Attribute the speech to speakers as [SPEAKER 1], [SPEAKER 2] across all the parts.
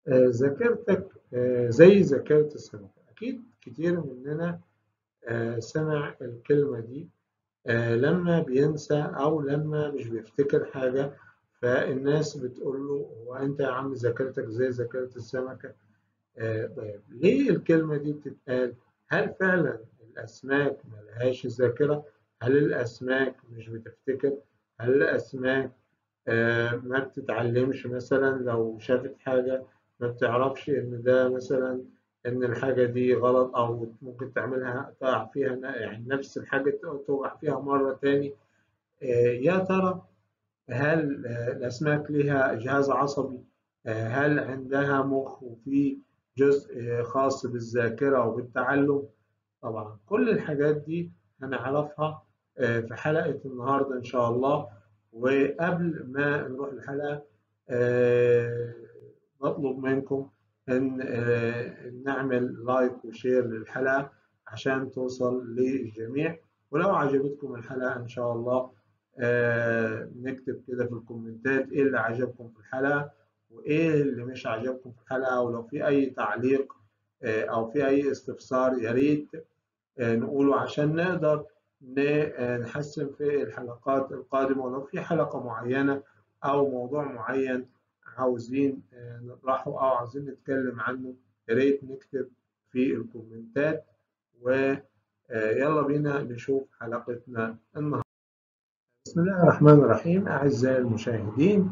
[SPEAKER 1] آه، ذاكرتك آه، زي ذاكرة السمكة أكيد كتير مننا آه، سمع الكلمة دي لما بينسى أو لما مش بيفتكر حاجة فالناس بتقول له هو أنت يا عم ذاكرتك زي ذاكرة السمكة طيب ليه الكلمة دي بتتقال؟ هل فعلا الأسماك ملهاش ذاكرة؟ هل الأسماك مش بتفتكر؟ هل الأسماك ما بتتعلمش مثلا لو شافت حاجة ما بتعرفش إن ده مثلا إن الحاجة دي غلط أو ممكن تعملها تقع فيها يعني نفس الحاجة تقع فيها مرة تاني يا ترى هل الأسماك لها جهاز عصبي؟ هل عندها مخ وفي جزء خاص بالذاكرة وبالتعلم؟ طبعا كل الحاجات دي هنعرفها في حلقة النهاردة إن شاء الله وقبل ما نروح الحلقة نطلب منكم ان نعمل لايك وشير للحلقه عشان توصل للجميع ولو عجبتكم الحلقه ان شاء الله نكتب كده في الكومنتات ايه اللي عجبكم في الحلقه وايه اللي مش عجبكم في الحلقه ولو في اي تعليق او في اي استفسار يا ريت نقوله عشان نقدر نحسن في الحلقات القادمه ولو في حلقه معينه او موضوع معين عاوزين نطرحه أو عاوزين نتكلم عنه يا ريت نكتب في الكومنتات ويلا بينا نشوف حلقتنا النهارده. بسم الله الرحمن الرحيم أعزائي المشاهدين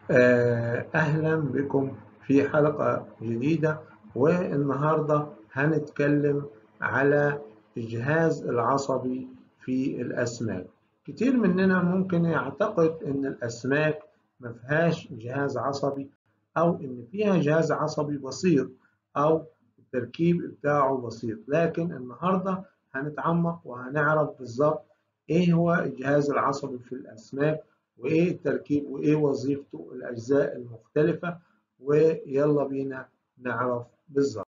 [SPEAKER 1] أهلا بكم في حلقة جديدة والنهاردة هنتكلم على الجهاز العصبي في الأسماك كتير مننا ممكن يعتقد أن الأسماك ما فيهاش جهاز عصبي أو إن فيها جهاز عصبي بسيط أو التركيب بتاعه بسيط لكن النهاردة هنتعمق وهنعرف بالظبط إيه هو الجهاز العصبي في الأسماك وإيه التركيب وإيه وظيفته الأجزاء المختلفة ويلا بينا نعرف بالظبط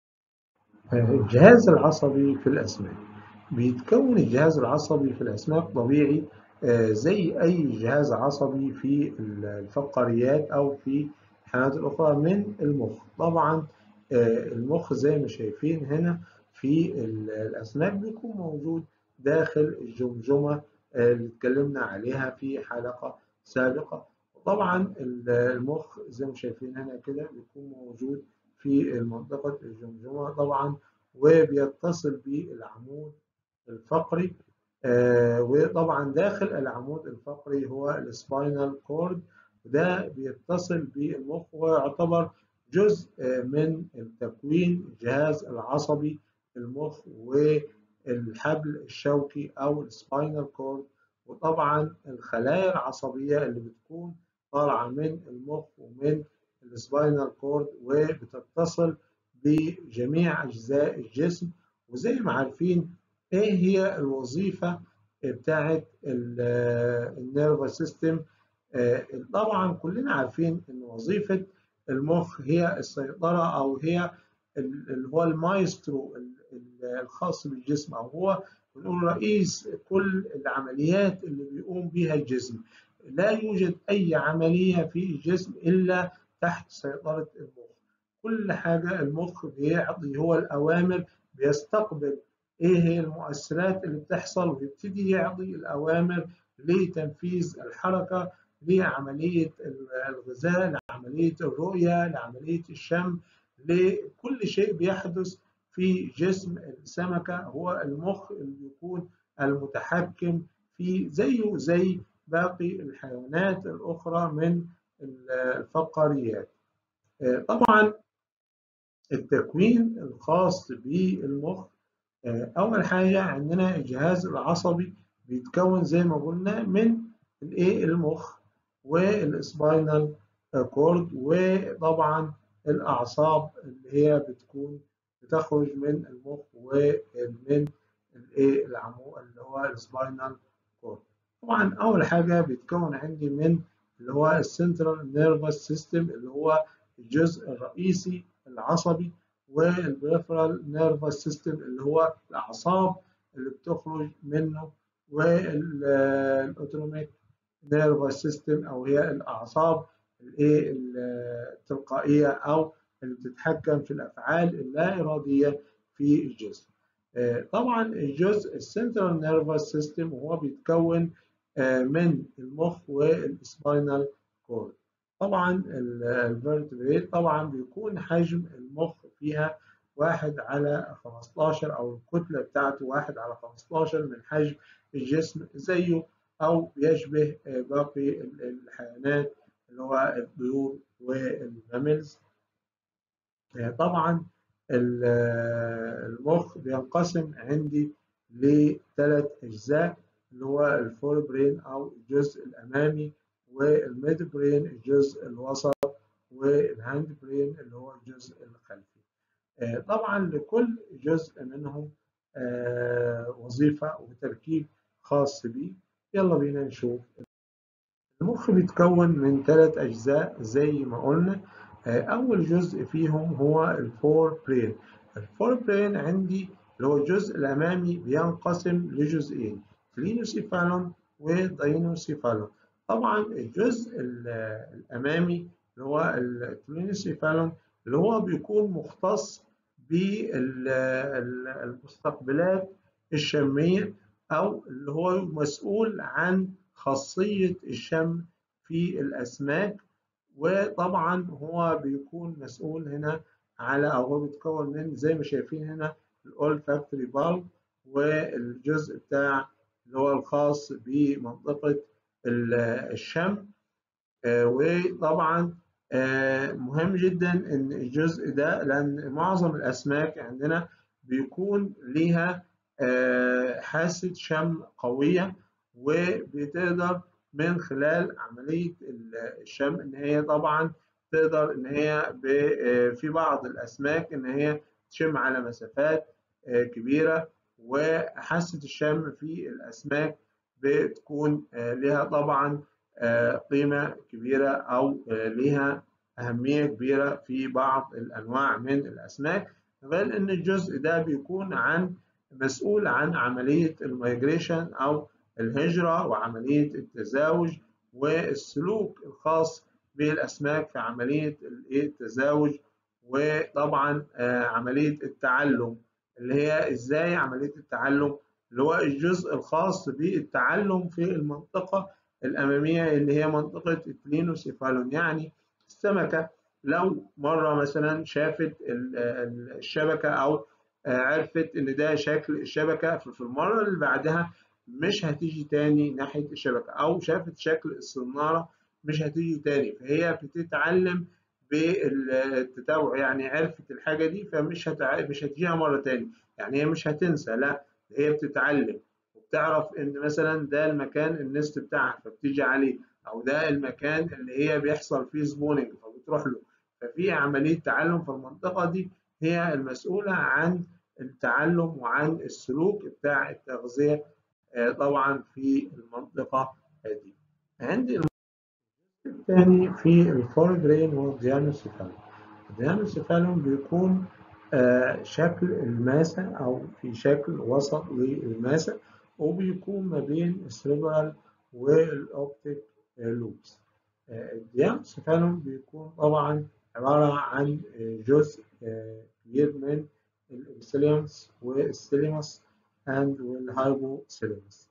[SPEAKER 1] الجهاز العصبي في الأسماك بيتكون الجهاز العصبي في الأسماك طبيعي زي أي جهاز عصبي في الفقاريات أو في الحيوانات الأخرى من المخ طبعا المخ زي ما شايفين هنا في الأسماك بيكون موجود داخل الجمجمة اللي اتكلمنا عليها في حلقة سابقة وطبعا المخ زي ما شايفين هنا كده بيكون موجود في منطقة الجمجمة طبعا وبيتصل بالعمود الفقري آه وطبعا داخل العمود الفقري هو السباينال كورد وده بيتصل بالمخ ويعتبر جزء من التكوين الجهاز العصبي المخ والحبل الشوكي او السباينال كورد وطبعا الخلايا العصبية اللي بتكون طالعة من المخ ومن السباينال كورد وبتتصل بجميع أجزاء الجسم وزي ما عارفين ايه هي الوظيفة بتاعت النيرفس سيستم طبعا كلنا عارفين ان وظيفة المخ هي السيطرة او هي اللي هو المايسترو الخاص بالجسم او هو بنقول رئيس كل العمليات اللي بيقوم بها الجسم لا يوجد اي عملية في الجسم الا تحت سيطرة المخ كل حاجة المخ بيعطي هو الأوامر بيستقبل ايه هي المؤثرات اللي بتحصل ويبتدي يعطي الاوامر لتنفيذ الحركه لعمليه الغذاء لعمليه الرؤيه لعمليه الشم لكل شيء بيحدث في جسم السمكه هو المخ اللي بيكون المتحكم في زيه زي باقي الحيوانات الاخرى من الفقاريات طبعا التكوين الخاص بالمخ أول حاجة عندنا الجهاز العصبي بيتكون زي ما قلنا من الإيه المخ والسباينال كورد وطبعا الأعصاب اللي هي بتكون بتخرج من المخ ومن الإيه العمود اللي هو السباينال كورد طبعا أول حاجة بيتكون عندي من اللي هو السنترال نيرفس سيستم اللي هو الجزء الرئيسي العصبي والبريفرال نيرفس سيستم اللي هو الاعصاب اللي بتخرج منه والاوتونوميك نيرفس سيستم او هي الاعصاب الايه التلقائيه او اللي بتتحكم في الأفعال اللا إرادية في الجسم. طبعا الجزء السنترال نيرفس سيستم وهو بيتكون من المخ والسباينال كورد. طبعا الفيرتبريت طبعا بيكون حجم المخ فيها واحد على 15 أو الكتلة بتاعته واحد على 15 من حجم الجسم زيه أو يشبه باقي الحيوانات اللي هو الطيور والماملز طبعا المخ بينقسم عندي لثلاث أجزاء اللي هو الفور برين أو الجزء الأمامي والميد برين الجزء الوسط والهاند برين اللي هو الجزء الخلفي طبعا لكل جزء منهم وظيفة وتركيب خاص بيه يلا بينا نشوف المخ بيتكون من ثلاث أجزاء زي ما قلنا أول جزء فيهم هو الفور برين الفور برين عندي اللي هو الجزء الأمامي بينقسم لجزئين كلينوسيفالون وداينوسيفالون طبعا الجزء الأمامي اللي هو الكلينوسيفالون اللي هو بيكون مختص بالمستقبلات الشمية أو اللي هو مسؤول عن خاصية الشم في الأسماك وطبعا هو بيكون مسؤول هنا على أو هو بيتكون من زي ما شايفين هنا الأولفاكتوري بالب والجزء بتاع اللي هو الخاص بمنطقة الشم وطبعا مهم جدا ان الجزء ده لان معظم الاسماك عندنا بيكون ليها حاسة شم قوية وبتقدر من خلال عملية الشم ان هي طبعا تقدر ان هي في بعض الاسماك ان هي تشم على مسافات كبيرة وحاسة الشم في الاسماك بتكون لها طبعا قيمة كبيرة أو لها أهمية كبيرة في بعض الأنواع من الأسماك غير أن الجزء ده بيكون عن مسؤول عن عملية الميجريشن أو الهجرة وعملية التزاوج والسلوك الخاص بالأسماك في عملية التزاوج وطبعا عملية التعلم اللي هي إزاي عملية التعلم اللي هو الجزء الخاص بالتعلم في المنطقة الأمامية اللي هي منطقة الكلينوسيفالون يعني السمكة لو مرة مثلا شافت الشبكة أو عرفت إن ده شكل الشبكة ففي المرة اللي بعدها مش هتيجي تاني ناحية الشبكة أو شافت شكل الصنارة مش هتيجي تاني فهي بتتعلم بالتتابع يعني عرفت الحاجة دي فمش هتع... مش هتجيها مرة تاني يعني هي مش هتنسى لا هي بتتعلم وبتعرف ان مثلا ده المكان النست بتاعها فبتيجي عليه او ده المكان اللي هي بيحصل فيه سبوننج فبتروح له ففي عملية تعلم في المنطقة دي هي المسؤولة عن التعلم وعن السلوك بتاع التغذية طبعا في المنطقة دي عندي الثاني في الفور برين هو الديانوسيفالون الديانوسيفالون بيكون شكل الماسة أو في شكل وسط للماسة وبيكون ما بين السيربرال والأوبتيك لوبس الديانوسيفالون بيكون طبعا عبارة عن جزء كبير من الإبسيليومس والسيليموس and والهايبوسيليموس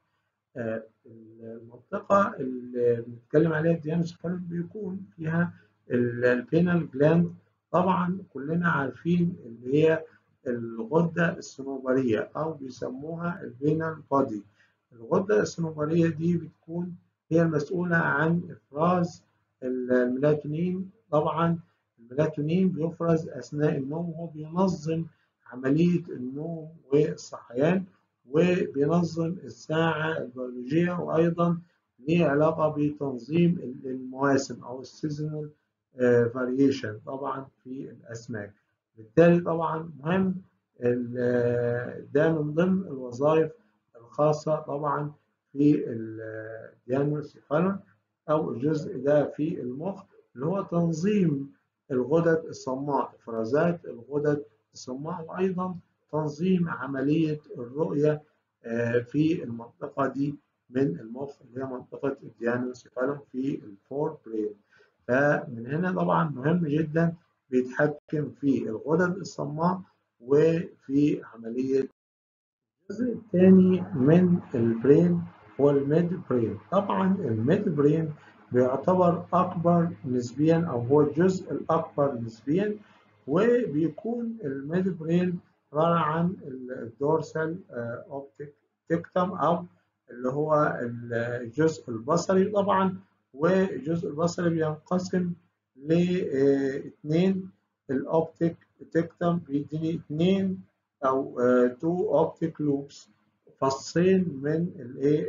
[SPEAKER 1] المنطقة اللي بنتكلم عليها الديانوسيفالون بيكون فيها البينال جلاند طبعا كلنا عارفين اللي هي الغدة الصنوبرية أو بيسموها البينال بودي الغدة الصنوبرية دي بتكون هي المسؤولة عن إفراز الميلاتونين طبعا الميلاتونين بيفرز أثناء النوم وهو بينظم عملية النوم والصحيان وبينظم الساعة البيولوجية وأيضا ليه علاقة بتنظيم المواسم أو السيزونال فاريشن طبعا في الأسماك بالتالي طبعا مهم ده من ضمن الوظائف الخاصة طبعا في الديانوسيفالون أو الجزء ده في المخ اللي هو تنظيم الغدد الصماء إفرازات الغدد الصماء وأيضا تنظيم عملية الرؤية في المنطقة دي من المخ اللي هي منطقة الديانوسيفالون في الفور برين فمن هنا طبعا مهم جدا بيتحكم في الغدد الصماء وفي عملية الجزء الثاني من البرين هو الميد برين طبعا الميد برين بيعتبر أكبر نسبيا أو هو الجزء الأكبر نسبيا وبيكون الميد برين عبارة عن الدورسال اوبتيك تكتم أو اللي هو الجزء البصري طبعا والجزء البصري بينقسم لاثنين الاوبتيك تكتم بيديني اثنين او تو اوبتيك لوبس فصين من الايه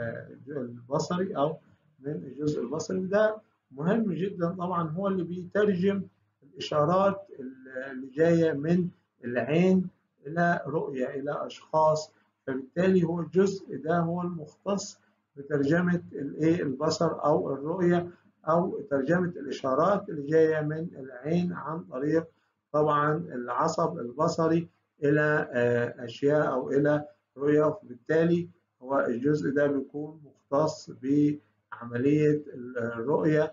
[SPEAKER 1] البصري او من الجزء البصري وده مهم جدا طبعا هو اللي بيترجم الاشارات اللي جايه من العين الى رؤيه الى اشخاص فبالتالي هو الجزء ده هو المختص بترجمه الايه البصر او الرؤيه او ترجمه الاشارات اللي جايه من العين عن طريق طبعا العصب البصري الى اشياء او الى رؤيه وبالتالي هو الجزء ده بيكون مختص بعمليه الرؤيه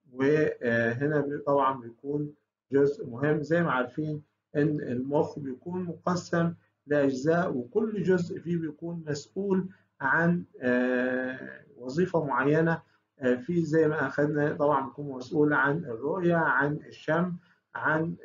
[SPEAKER 1] وهنا طبعا بيكون جزء مهم زي ما عارفين ان المخ بيكون مقسم لاجزاء وكل جزء فيه بيكون مسؤول عن وظيفه معينه في زي ما اخذنا طبعا بيكون مسؤول عن الرؤيه عن الشم عن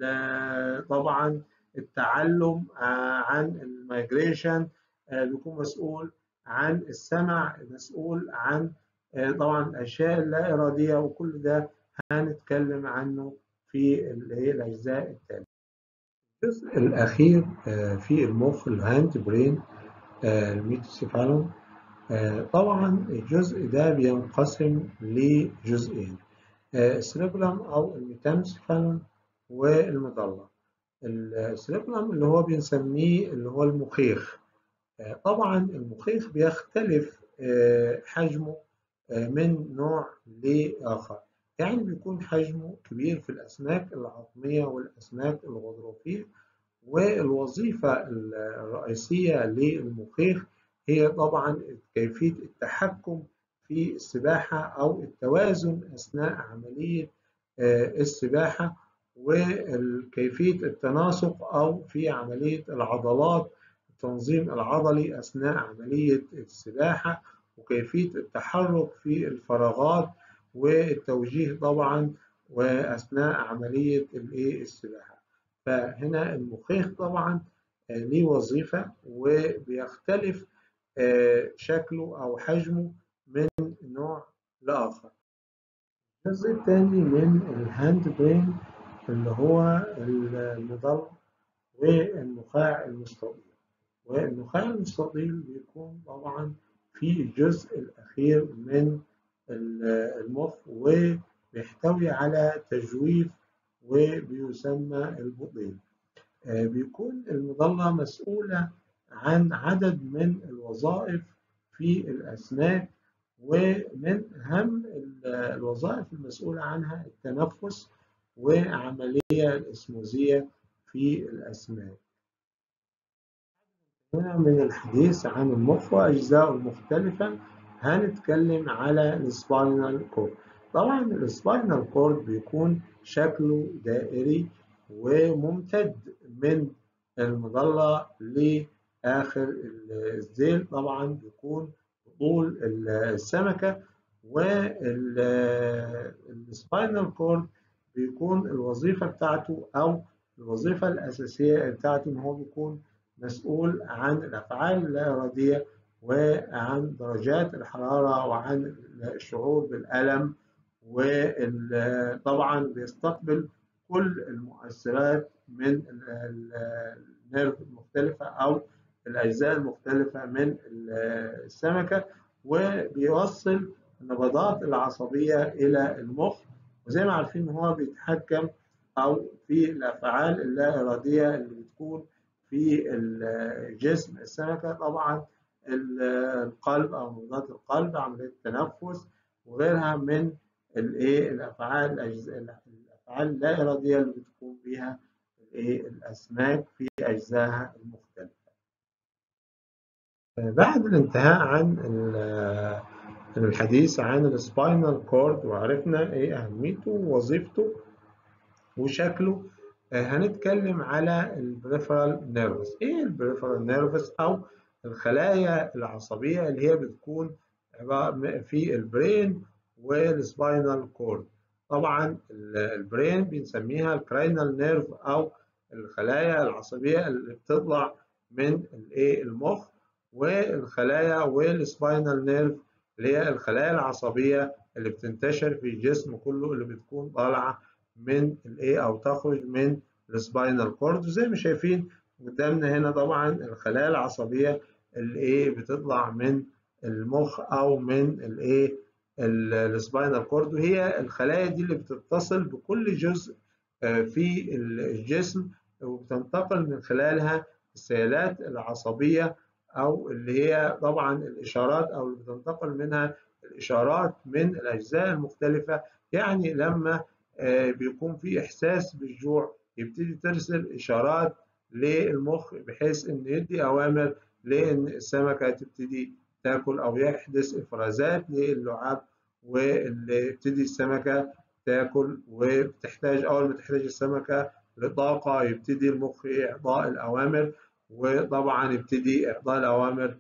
[SPEAKER 1] طبعا التعلم عن المايجريشن بيكون مسؤول عن السمع مسؤول عن طبعا الاشياء اللا اراديه وكل ده هنتكلم عنه في الاجزاء التاليه الجزء الاخير في المخ الهاند برين الميتوسيفالون طبعا الجزء ده بينقسم لجزئين السريبلم او الميتانسيفالون والمظله السريبلم اللي هو بنسميه اللي هو المخيخ طبعا المخيخ بيختلف حجمه من نوع لآخر يعني بيكون حجمه كبير في الأسماك العظمية والأسماك الغضروفية والوظيفة الرئيسية للمخيخ هي طبعا كيفية التحكم في السباحة أو التوازن أثناء عملية السباحة وكيفية التناسق أو في عملية العضلات التنظيم العضلي أثناء عملية السباحة وكيفية التحرك في الفراغات والتوجيه طبعا وأثناء عملية السباحة فهنا المخيخ طبعا ليه وظيفة وبيختلف شكله أو حجمه من نوع لآخر الجزء الثاني من الهاند برين اللي هو المظل والنخاع المستطيل والنخاع المستطيل بيكون طبعا في الجزء الأخير من المخ وبيحتوي على تجويف وبيسمى البطين بيكون المظلة مسؤولة عن عدد من الوظائف في الأسماك ومن أهم الوظائف المسؤولة عنها التنفس وعملية الإسموزية في الأسماك هنا من الحديث عن المخ وأجزائه المختلفة هنتكلم على السباينال كورد طبعا السباينال كورد بيكون شكله دائري وممتد من المظلة لآخر الذيل طبعا بيكون طول السمكة والسباينال كورد بيكون الوظيفة بتاعته أو الوظيفة الأساسية بتاعته إن هو بيكون مسؤول عن الأفعال اللا إرادية وعن درجات الحرارة وعن الشعور بالألم وطبعا بيستقبل كل المؤثرات من النيرف المختلفة أو الأجزاء المختلفة من السمكة وبيوصل النبضات العصبية إلى المخ وزي ما عارفين هو بيتحكم أو في الأفعال اللا إرادية اللي بتكون في جسم السمكة طبعا القلب أو نبضات القلب عملية التنفس وغيرها من الايه الافعال الافعال اللا اراديه اللي بتقوم بها الايه الاسماك في اجزائها المختلفه بعد الانتهاء عن الحديث عن السباينال كورد وعرفنا ايه اهميته ووظيفته وشكله هنتكلم على البريفرال نيرفس ايه البريفرال نيرفس او الخلايا العصبيه اللي هي بتكون في البرين والسباينال كورد طبعا البرين بنسميها الكراينال نيرف او الخلايا العصبيه اللي بتطلع من الايه المخ والخلايا والسباينال نيرف اللي هي الخلايا العصبيه اللي بتنتشر في الجسم كله اللي بتكون طالعه من الايه او تخرج من السباينال كورد وزي ما شايفين قدامنا هنا طبعا الخلايا العصبيه اللي ايه بتطلع من المخ او من الايه السباينال كورد وهي الخلايا دي اللي بتتصل بكل جزء في الجسم وبتنتقل من خلالها السيالات العصبيه او اللي هي طبعا الاشارات او اللي بتنتقل منها الاشارات من الاجزاء المختلفه يعني لما بيكون في احساس بالجوع يبتدي ترسل اشارات للمخ بحيث ان يدي اوامر لان السمكه تبتدي تاكل او يحدث افرازات للعاب واللي يبتدي السمكه تاكل وبتحتاج اول ما تحتاج السمكه لطاقه يبتدي المخ اعطاء الاوامر وطبعا يبتدي اعطاء الاوامر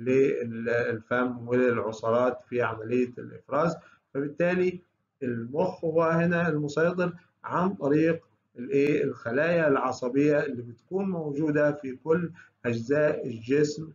[SPEAKER 1] للفم وللعصارات في عمليه الافراز فبالتالي المخ هو هنا المسيطر عن طريق الايه الخلايا العصبيه اللي بتكون موجوده في كل اجزاء الجسم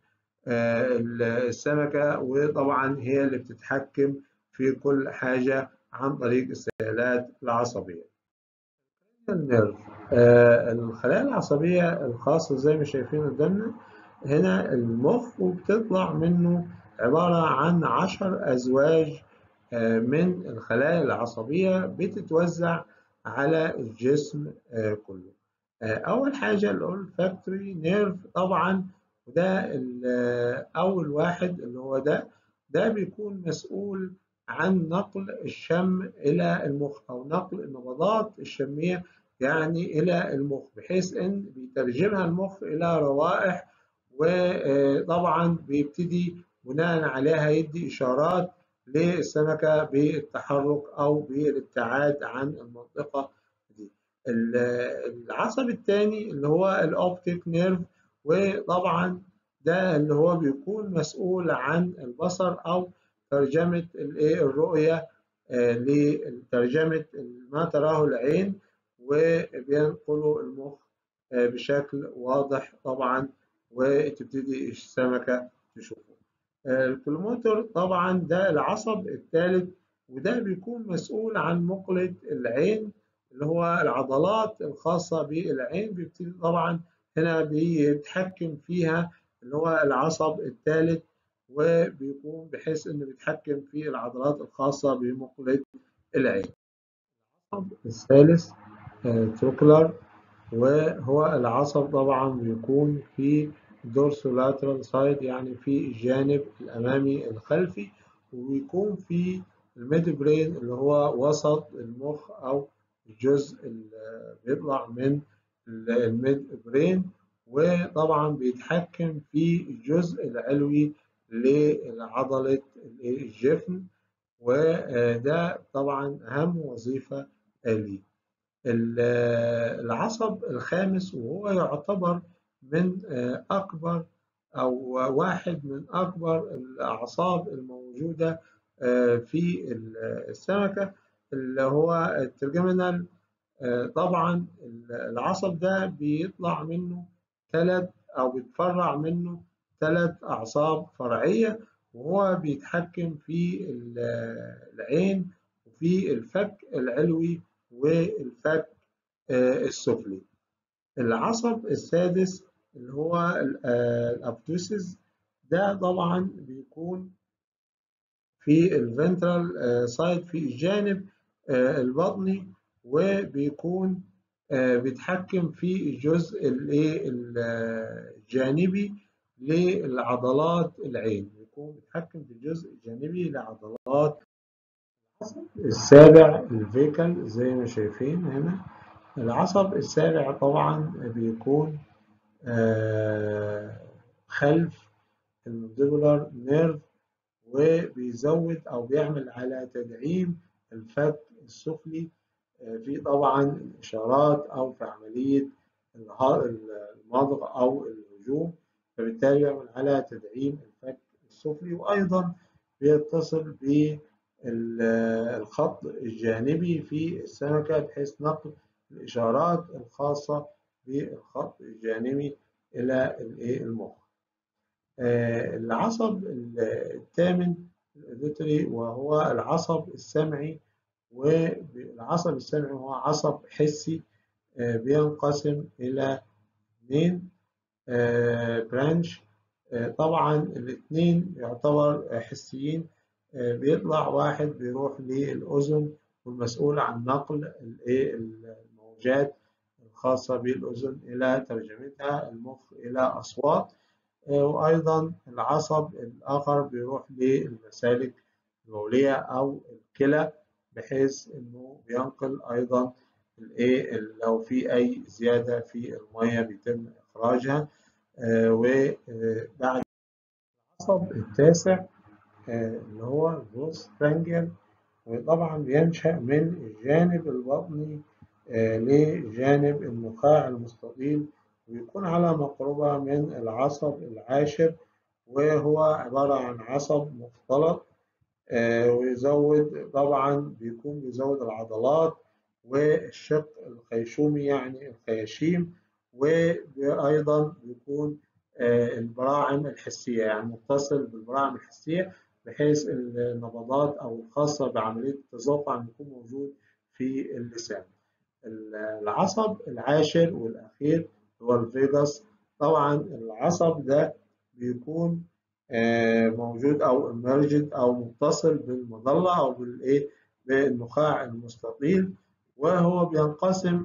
[SPEAKER 1] السمكه وطبعا هي اللي بتتحكم في كل حاجه عن طريق السيالات العصبيه. النيرف الخلايا العصبيه الخاصه زي ما شايفين قدامنا هنا المخ وبتطلع منه عباره عن عشر ازواج من الخلايا العصبية بتتوزع على الجسم كله أول حاجة الأولفاكتوري نيرف طبعا وده أول واحد اللي هو ده ده بيكون مسؤول عن نقل الشم إلى المخ أو نقل النبضات الشمية يعني إلى المخ بحيث إن بيترجمها المخ إلى روائح وطبعا بيبتدي بناء عليها يدي إشارات للسمكة بالتحرك أو بالابتعاد عن المنطقة دي. العصب الثاني اللي هو الأوبتيك نيرف وطبعا ده اللي هو بيكون مسؤول عن البصر أو ترجمة الرؤية لترجمة ما تراه العين وبينقله المخ بشكل واضح طبعا وتبتدي السمكة تشوفه. الكلوموتر طبعا ده العصب الثالث وده بيكون مسؤول عن مقلة العين اللي هو العضلات الخاصة بالعين بيبتدي طبعا هنا بيتحكم فيها اللي هو العصب الثالث وبيكون بحيث انه بيتحكم في العضلات الخاصة بمقلة العين. العصب الثالث تروكلر وهو العصب طبعا بيكون في dorsolateral side يعني في الجانب الأمامي الخلفي وبيكون في الميد برين اللي هو وسط المخ أو الجزء اللي بيطلع من الميد برين وطبعا بيتحكم في الجزء العلوي لعضلة الجفن وده طبعا أهم وظيفة ليه. العصب الخامس وهو يعتبر من أكبر أو واحد من أكبر الأعصاب الموجودة في السمكة اللي هو الترجمينال طبعا العصب ده بيطلع منه ثلاث أو بيتفرع منه ثلاث أعصاب فرعية وهو بيتحكم في العين وفي الفك العلوي والفك السفلي العصب السادس اللي هو الابتوسيس ده طبعا بيكون في الفنترال سايد في الجانب البطني وبيكون بيتحكم في الجزء الجانبي للعضلات العين بيكون بيتحكم في الجزء الجانبي لعضلات السابع الفيكال زي ما شايفين هنا العصب السابع طبعا بيكون خلف المنديبولار نيرف وبيزود او بيعمل على تدعيم الفك السفلي في طبعا الإشارات أو في عملية المضغ أو الهجوم فبالتالي يعمل على تدعيم الفك السفلي وأيضا بيتصل بالخط الجانبي في السمكة بحيث نقل الإشارات الخاصة بالخط الجانبي إلى المخ. العصب الثامن الأوديتوري وهو العصب السمعي والعصب السمعي هو عصب حسي بينقسم إلى اثنين برانش طبعا الاثنين يعتبر حسيين بيطلع واحد بيروح للأذن والمسؤول عن نقل الموجات الخاصة بالأذن إلى ترجمتها المخ إلى أصوات وأيضا العصب الآخر بيروح للمسالك البولية أو الكلى بحيث إنه بينقل أيضا الإيه لو في أي زيادة في المية بيتم إخراجها وبعد العصب التاسع اللي هو البوست فرانجل وطبعا بينشأ من الجانب البطني لجانب النخاع المستطيل ويكون على مقربة من العصب العاشر وهو عبارة عن عصب مختلط ويزود طبعا بيكون بيزود العضلات والشق الخيشومي يعني الخياشيم وأيضا بيكون البراعم الحسية يعني متصل بالبراعم الحسية بحيث النبضات أو الخاصة بعملية التذوق أن يكون موجود في اللسان. العصب العاشر والأخير هو الفيجاس طبعا العصب ده بيكون موجود أو emergent أو متصل بالمظلة أو بالإيه بالنخاع المستطيل وهو بينقسم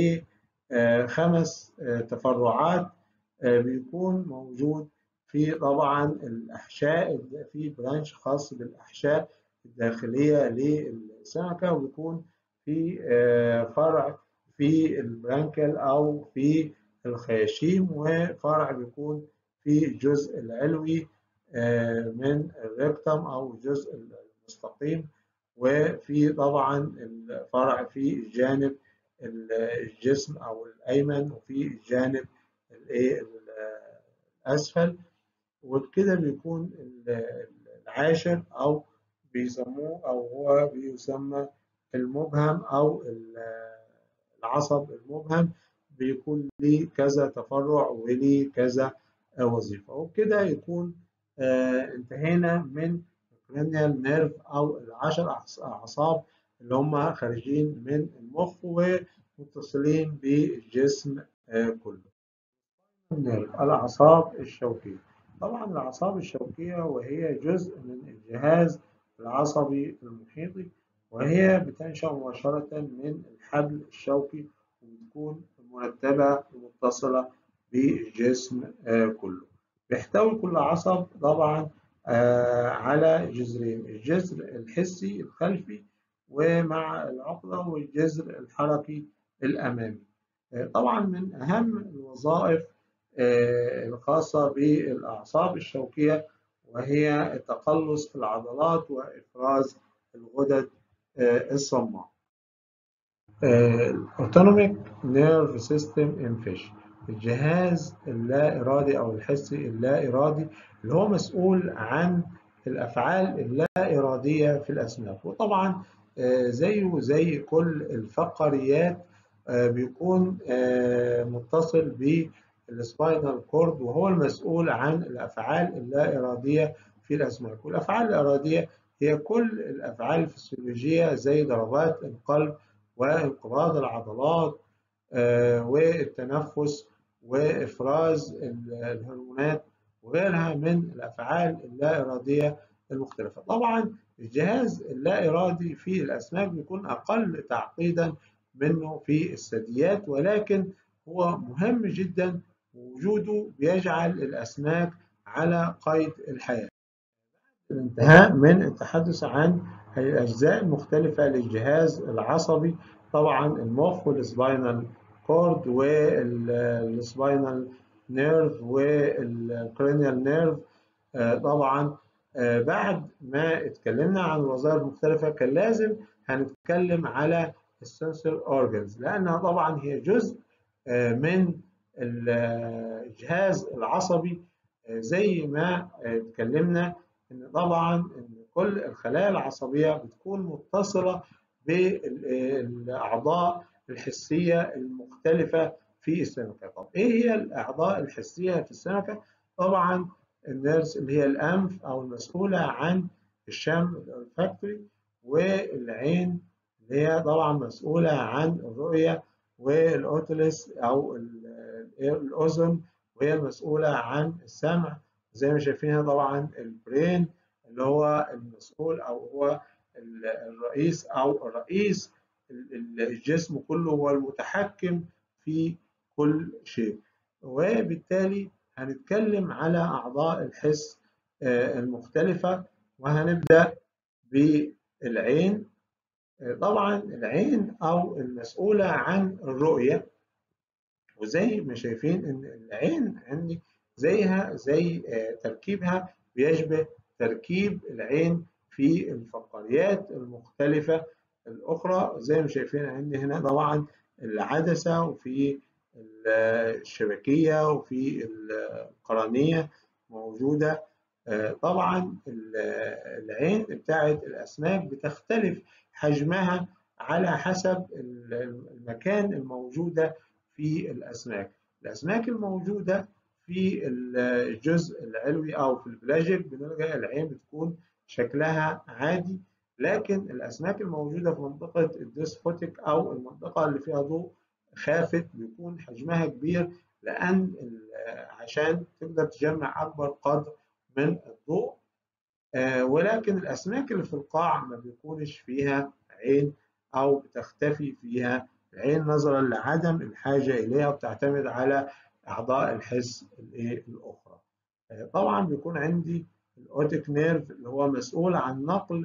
[SPEAKER 1] لخمس تفرعات بيكون موجود في طبعا الأحشاء في برانش خاص بالأحشاء الداخلية للسمكة ويكون في فرع في البرانكل أو في الخياشيم وفرع بيكون في الجزء العلوي من الريكتم أو الجزء المستقيم وفي طبعا الفرع في الجانب الجسم أو الأيمن وفي الجانب الأسفل وبكده بيكون العاشر أو بيسموه أو هو بيسمى المبهم أو العصب المبهم بيكون ليه كذا تفرع وليه كذا وظيفة وبكده يكون انتهينا من الكرينيال نيرف أو العشر أعصاب اللي هم خارجين من المخ ومتصلين بالجسم كله. الأعصاب الشوكية طبعا الأعصاب الشوكية وهي جزء من الجهاز العصبي المحيطي وهي بتنشأ مباشرة من الحبل الشوكي وبتكون مرتبة ومتصلة بالجسم كله بيحتوي كل عصب طبعا على جذرين الجذر الحسي الخلفي ومع العقلة والجذر الحركي الأمامي طبعا من أهم الوظائف الخاصة بالأعصاب الشوكية وهي التقلص في العضلات وإفراز الغدد الصماء. Autonomic Nerve System in Fish الجهاز اللا إرادي أو الحسي اللا إرادي اللي هو مسؤول عن الأفعال اللا إرادية في الأسماك وطبعا زيه زي كل الفقريات بيكون متصل بالسباينال كورد وهو المسؤول عن الأفعال اللا إرادية في الأسماك والأفعال الإرادية هي كل الأفعال الفسيولوجية زي ضربات القلب وانقباض العضلات والتنفس وإفراز الهرمونات وغيرها من الأفعال اللا إرادية المختلفة طبعا الجهاز اللا إرادي في الأسماك بيكون أقل تعقيدا منه في الثدييات ولكن هو مهم جدا وجوده بيجعل الأسماك على قيد الحياة الانتهاء من التحدث عن الأجزاء المختلفة للجهاز العصبي طبعا المخ والسباينال كورد والسباينال نيرف والكرينيال نيرف طبعا بعد ما اتكلمنا عن الوظائف المختلفة كان لازم هنتكلم على السنسور اورجنز لانها طبعا هي جزء من الجهاز العصبي زي ما اتكلمنا ان طبعا ان كل الخلايا العصبيه بتكون متصله بالاعضاء الحسيه المختلفه في السمكه طب ايه هي الاعضاء الحسيه في السمكه طبعا النيرس اللي هي الانف او المسؤوله عن الشم الفاكتوري والعين اللي هي طبعا مسؤوله عن الرؤيه والاوتلس او الاذن وهي المسؤوله عن السمع زي ما شايفين طبعا البرين اللي هو المسؤول او هو الرئيس او الرئيس الجسم كله هو المتحكم في كل شيء وبالتالي هنتكلم على أعضاء الحس المختلفة وهنبدأ بالعين طبعا العين أو المسؤولة عن الرؤية وزي ما شايفين إن العين عندي زيها زي تركيبها بيشبه تركيب العين في الفقاريات المختلفة الأخرى زي ما شايفين عندي هنا طبعا العدسة وفي الشبكية وفي القرنية موجودة طبعا العين بتاعت الأسماك بتختلف حجمها على حسب المكان الموجودة في الأسماك الأسماك الموجودة في الجزء العلوي أو في البلاجيك بنلقى العين بتكون شكلها عادي لكن الأسماك الموجودة في منطقة الديسفوتيك أو المنطقة اللي فيها ضوء خافت بيكون حجمها كبير لأن عشان تقدر تجمع أكبر قدر من الضوء ولكن الأسماك اللي في القاع ما بيكونش فيها عين أو بتختفي فيها العين نظرا لعدم الحاجة إليها وبتعتمد على أعضاء الحس الأخرى طبعا بيكون عندي الأوتيك نيرف اللي هو مسؤول عن نقل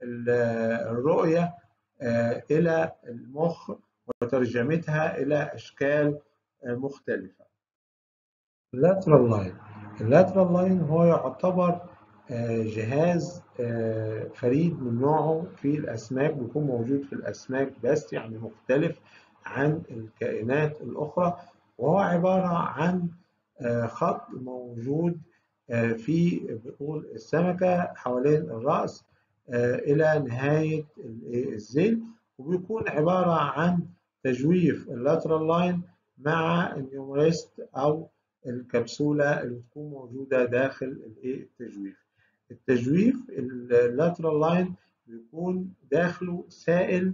[SPEAKER 1] الرؤية إلى المخ وترجمتها إلى أشكال مختلفة. اللاترال لاين اللاترال لاين هو يعتبر جهاز فريد من نوعه في الأسماك بيكون موجود في الأسماك بس يعني مختلف عن الكائنات الأخرى وهو عبارة عن خط موجود في بطول السمكة حوالين الرأس إلى نهاية الذيل وبيكون عبارة عن تجويف اللاترال لاين مع النيومريست أو الكبسولة اللي بتكون موجودة داخل التجويف. التجويف اللاترال لاين بيكون داخله سائل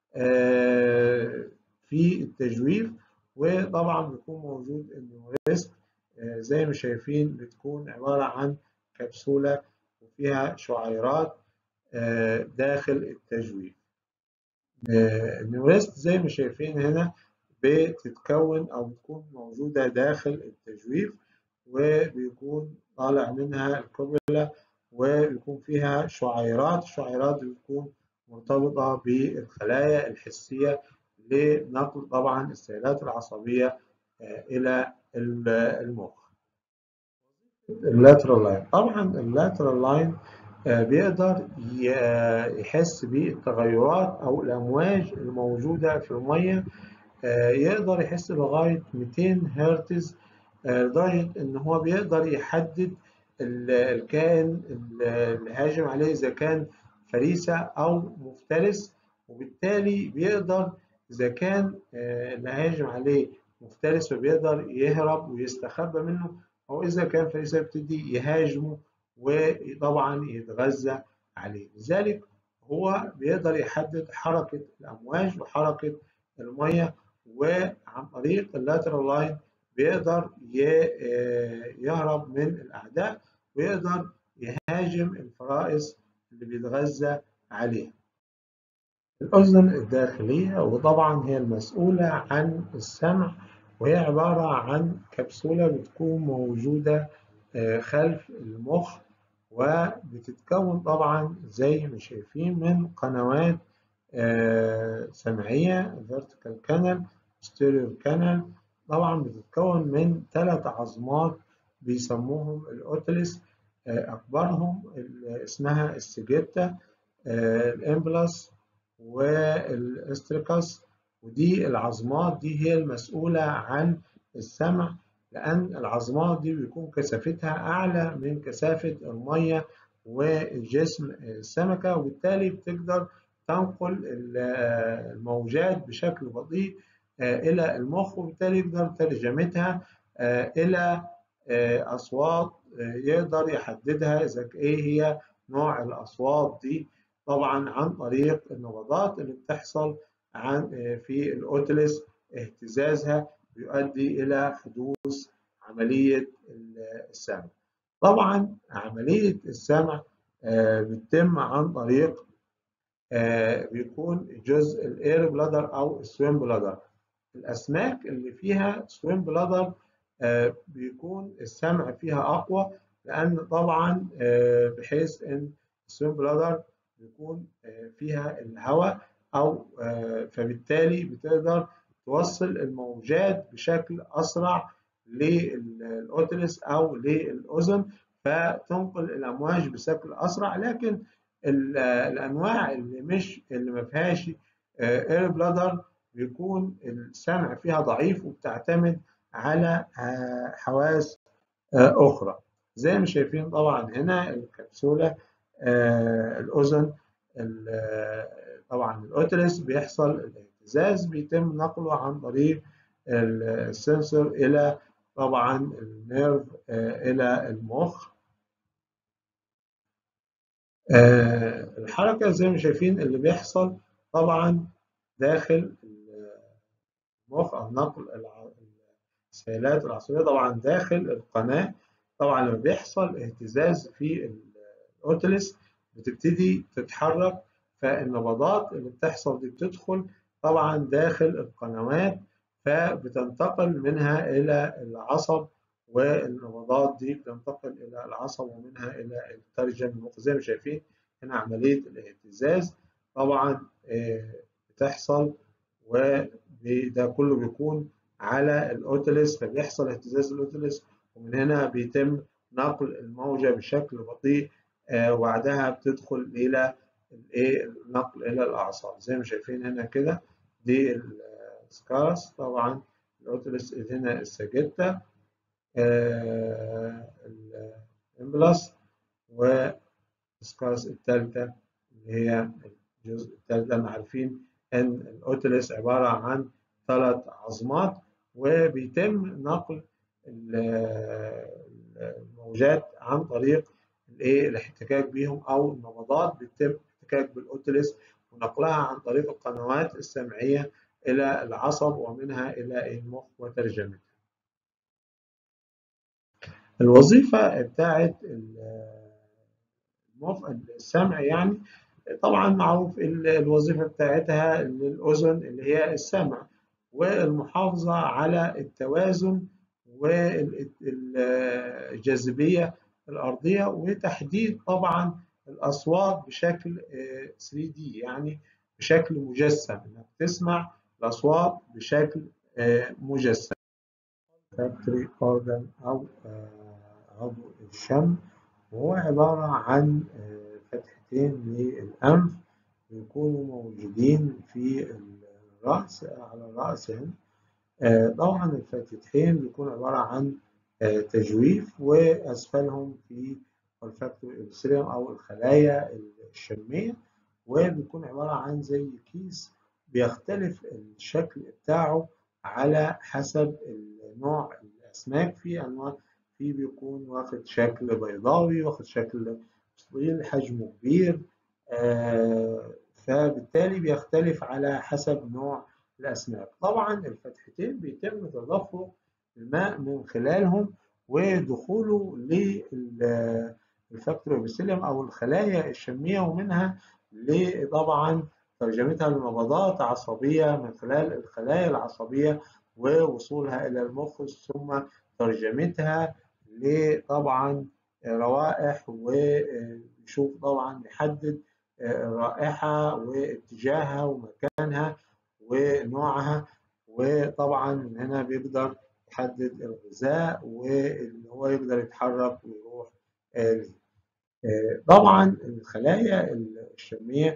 [SPEAKER 1] في التجويف وطبعا بيكون موجود النيومريست زي ما شايفين بتكون عبارة عن كبسولة وفيها شعيرات داخل التجويف النيوريست زي ما شايفين هنا بتتكون أو بتكون موجودة داخل التجويف وبيكون طالع منها الكوبيلا وبيكون فيها شعيرات الشعيرات بتكون مرتبطة بالخلايا الحسية لنقل طبعا السيالات العصبية إلى المخ اللاترال لاين طبعا اللاترال لاين بيقدر يحس بالتغيرات أو الأمواج الموجودة في المية يقدر يحس لغاية 200 هرتز لدرجة إن هو بيقدر يحدد الكائن اللي هاجم عليه إذا كان فريسة أو مفترس وبالتالي بيقدر إذا كان اللي هاجم عليه مفترس فبيقدر يهرب ويستخبى منه أو إذا كان فريسة يبتدي يهاجمه وطبعا يتغذى عليه لذلك هو بيقدر يحدد حركة الأمواج وحركة المية وعن طريق اللاترال لاين بيقدر يهرب من الأعداء ويقدر يهاجم الفرائس اللي بيتغذى عليها الأذن الداخلية وطبعا هي المسؤولة عن السمع وهي عبارة عن كبسولة بتكون موجودة خلف المخ وبتتكون طبعا زي ما شايفين من قنوات سمعية vertical canal posterior canal طبعا بتتكون من ثلاث عظمات بيسموهم الأوتلس أكبرهم اسمها السجيتا الإمبلاس والاستريكس ودي العظمات دي هي المسؤولة عن السمع لأن العظمات دي بيكون كثافتها أعلى من كثافة المية وجسم السمكة وبالتالي بتقدر تنقل الموجات بشكل بطيء إلى المخ وبالتالي يقدر ترجمتها إلى أصوات يقدر يحددها إذا إيه هي نوع الأصوات دي طبعا عن طريق النبضات اللي بتحصل عن في الأوتلس اهتزازها بيؤدي إلى حدوث عملية السمع. طبعا عملية السمع بتتم عن طريق بيكون جزء الاير بلادر أو السويم بلادر. الأسماك اللي فيها سويم بلادر بيكون السمع فيها أقوى لأن طبعا بحيث إن السويم بلادر بيكون فيها الهواء أو فبالتالي بتقدر توصل الموجات بشكل أسرع للأوتلس أو للأذن فتنقل الأمواج بشكل أسرع لكن الأنواع اللي مش اللي ما فيهاش اير بلادر بيكون السمع فيها ضعيف وبتعتمد على حواس أخرى زي ما شايفين طبعا هنا الكبسولة الأذن طبعا الأوتلس بيحصل الاهتزاز بيتم نقله عن طريق السنسور إلى طبعا النيرف إلى المخ الحركة زي ما شايفين اللي بيحصل طبعا داخل المخ أو نقل السيلات العصبية طبعا داخل القناة طبعا لما بيحصل اهتزاز في الأوتلس بتبتدي تتحرك فالنبضات اللي بتحصل دي بتدخل طبعا داخل القنوات فبتنتقل منها إلى العصب والنبضات دي بتنتقل إلى العصب ومنها إلى الترجم المخ زي ما شايفين هنا عملية الاهتزاز طبعا بتحصل وده كله بيكون على الأوتلس فبيحصل اهتزاز الأوتلس ومن هنا بيتم نقل الموجة بشكل بطيء وبعدها بتدخل إلى النقل إلى الأعصاب زي ما شايفين هنا كده دي السكارس طبعا الأوتلس هنا الساجيتا الإمبلاس والسكارس الثالثة اللي هي الجزء الثالث لأن عارفين إن الأوتلس عبارة عن ثلاث عظمات وبيتم نقل الموجات عن طريق الايه الاحتكاك بيهم او النبضات بيتم احتكاك بالاوتلس ونقلها عن طريق القنوات السمعيه الى العصب ومنها الى المخ وترجمتها. الوظيفه بتاعت المخ السمع يعني طبعا معروف الوظيفه بتاعتها للاذن اللي هي السمع والمحافظه على التوازن والجاذبيه الأرضية وتحديد طبعا الأصوات بشكل 3D يعني بشكل مجسم إنك تسمع الأصوات بشكل مجسم فاكتوري أورجان أو عضو الشم وهو عبارة عن فتحتين للأنف بيكونوا موجودين في الرأس على الرأس هنا طبعا الفتحتين بيكون عبارة عن تجويف وأسفلهم في الفاكتوري إبسيليوم أو الخلايا الشمية وبيكون عبارة عن زي كيس بيختلف الشكل بتاعه على حسب نوع الأسماك في أنواع في بيكون واخد شكل بيضاوي واخد شكل طويل حجمه كبير فبالتالي بيختلف على حسب نوع الأسماك طبعا الفتحتين بيتم تدفق الماء من خلالهم ودخوله للفاكتوري بيسيليوم او الخلايا الشميه ومنها طبعا ترجمتها لنبضات عصبيه من خلال الخلايا العصبيه ووصولها الى المخ ثم ترجمتها لطبعا روائح ويشوف طبعا يحدد الرائحه واتجاهها ومكانها ونوعها وطبعا من هنا بيقدر يحدد الغذاء واللي هو يقدر يتحرك ويروح ليه. طبعا الخلايا الشمية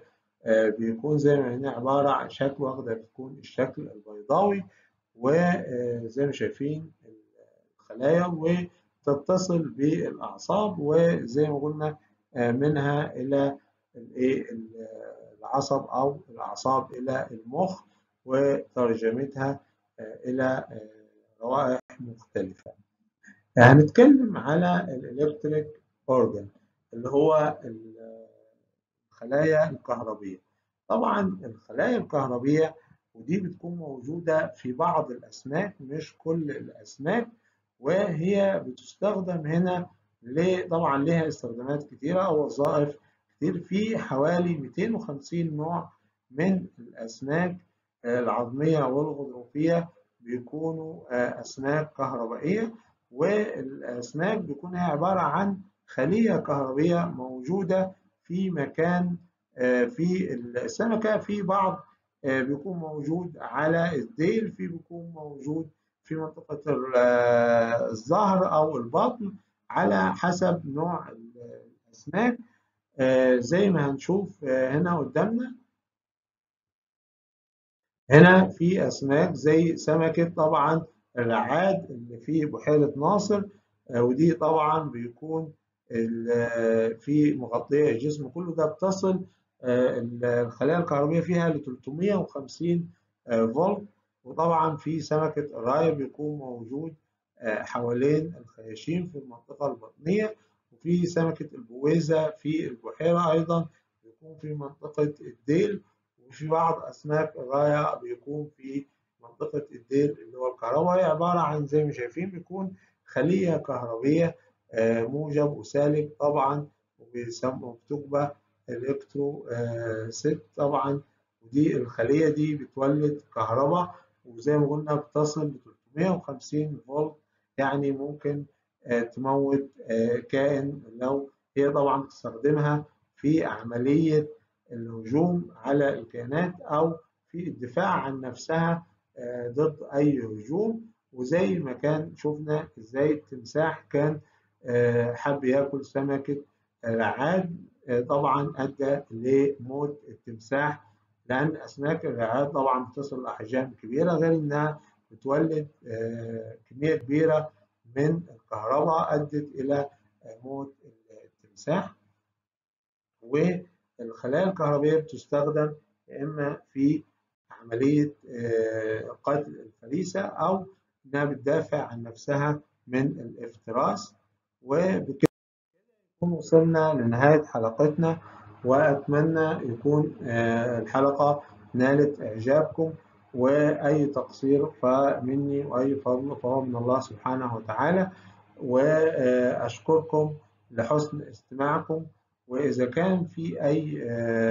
[SPEAKER 1] بيكون زي ما هنا عبارة عن شكل واخدة بتكون الشكل البيضاوي وزي ما شايفين الخلايا وتتصل بالأعصاب وزي ما قلنا منها إلى العصب أو الأعصاب إلى المخ وترجمتها إلى روائح مختلفة. هنتكلم على الإلكتريك أورجان اللي هو الخلايا الكهربية. طبعا الخلايا الكهربية ودي بتكون موجودة في بعض الأسماك مش كل الأسماك وهي بتستخدم هنا طبعا لها استخدامات كتيرة أو وظائف كتير في حوالي 250 نوع من الأسماك العظمية والغضروفية بيكونوا أسماك كهربائية والأسماك بيكون هي عبارة عن خلية كهربية موجودة في مكان في السمكة في بعض بيكون موجود على الديل في بيكون موجود في منطقة الظهر أو البطن على حسب نوع الأسماك زي ما هنشوف هنا قدامنا هنا في أسماك زي سمكة طبعا الرعاد اللي في بحيرة ناصر ودي طبعا بيكون في مغطية الجسم كله ده بتصل الخلايا الكهربية فيها ل 350 فولت وطبعا في سمكة الراية بيكون موجود حوالين الخياشيم في المنطقة البطنية وفي سمكة البويزة في البحيرة أيضا بيكون في منطقة الديل وفي بعض أسماك الراية بيكون في منطقة الديل اللي هو الكهرباء هي عبارة عن زي ما شايفين بيكون خلية كهربية موجب وسالب طبعا وبيسموا بتكبه الكترو ست طبعا ودي الخلية دي بتولد كهرباء وزي ما قلنا بتصل ل 350 فولت يعني ممكن تموت كائن لو هي طبعا بتستخدمها في عملية الهجوم على الكائنات أو في الدفاع عن نفسها ضد أي هجوم وزي ما كان شفنا ازاي التمساح كان حب ياكل سمكة رعاد طبعا أدى لموت التمساح لأن أسماك الرعاد طبعا بتصل لأحجام كبيرة غير إنها بتولد كمية كبيرة من الكهرباء أدت إلى موت التمساح والخلايا الكهربية بتستخدم يا إما في عملية قتل الفريسة أو إنها بتدافع عن نفسها من الافتراس وبكده نكون وصلنا لنهاية حلقتنا وأتمنى يكون الحلقة نالت إعجابكم وأي تقصير فمني وأي فضل فهو من الله سبحانه وتعالى وأشكركم لحسن استماعكم وإذا كان في أي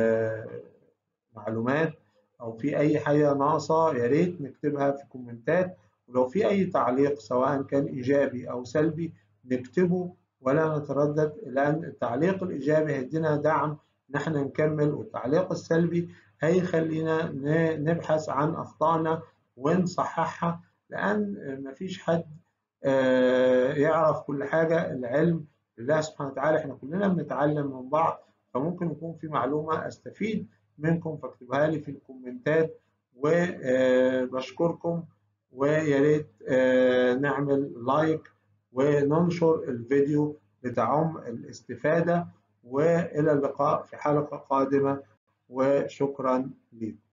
[SPEAKER 1] معلومات أو في أي حاجة ناقصة يا ريت نكتبها في كومنتات ولو في أي تعليق سواء كان إيجابي أو سلبي نكتبه ولا نتردد لأن التعليق الإيجابي هيدينا دعم نحن نكمل والتعليق السلبي هيخلينا نبحث عن أخطائنا ونصححها لأن مفيش حد يعرف كل حاجة العلم لله سبحانه وتعالى احنا كلنا بنتعلم من بعض فممكن يكون في معلومة أستفيد منكم فاكتبوها لي في الكومنتات وبشكركم ويا ريت نعمل لايك وننشر الفيديو لتعم الاستفادة وإلى اللقاء في حلقة قادمة وشكرا لكم